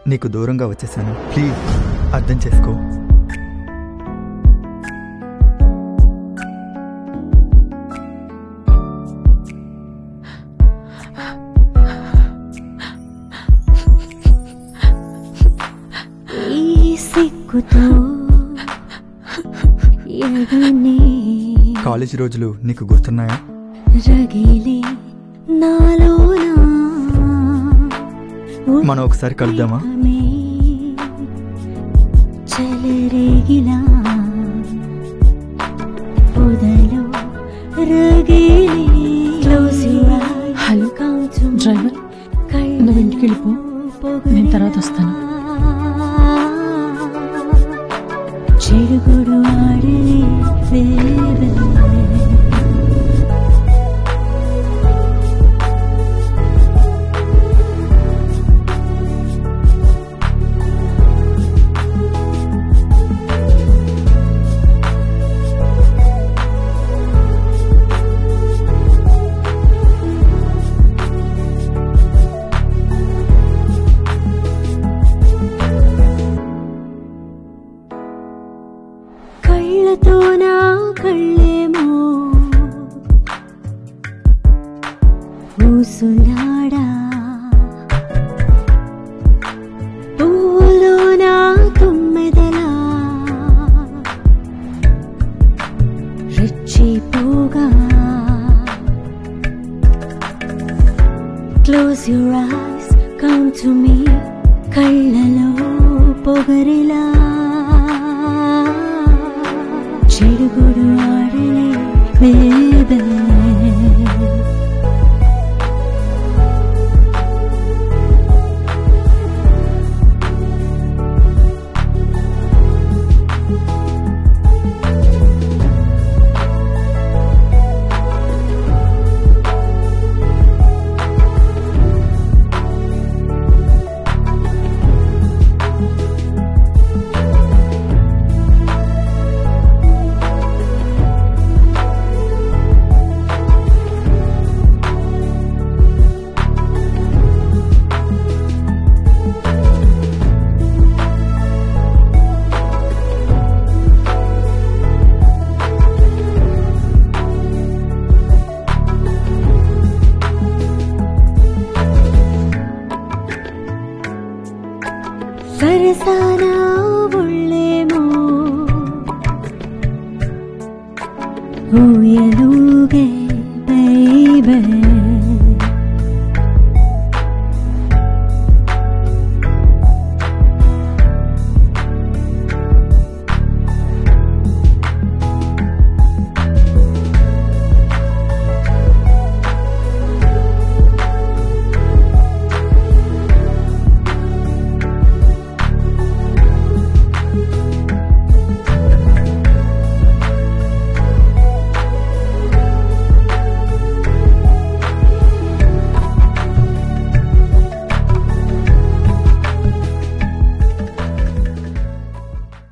నీకు దూరంగా వచ్చేసాను ప్లీజ్ అర్థం చేసుకో ఈ సిగ్గుతో ఎగనే కాలేజీ రోజులు నీకు గుర్తున్నాయా రగిలి నాలోనా మనం ఒకసారి కలుద్దామా? ఉద్రేకమే చెలరేగిలా పొదలో రగిలి క్లోజ్ యువర్ హలో డ్రైవర్ నువ్వు ఇంటికి వెళ్ళిపో నేను తర్వాత వస్తాను చెడుగుడు ఆడలే వేరే కళ్ళతో నా కళ్ళేమో ఊసులాడా పువ్వులో నా తుమ్మెదలా రెచ్చిపోగా close your eyes come to me కళ్ళలో పొగరిలా చెడుగుడు ఆడలే బేబే సరసానా ఒళ్ళేమో ఊయలుగే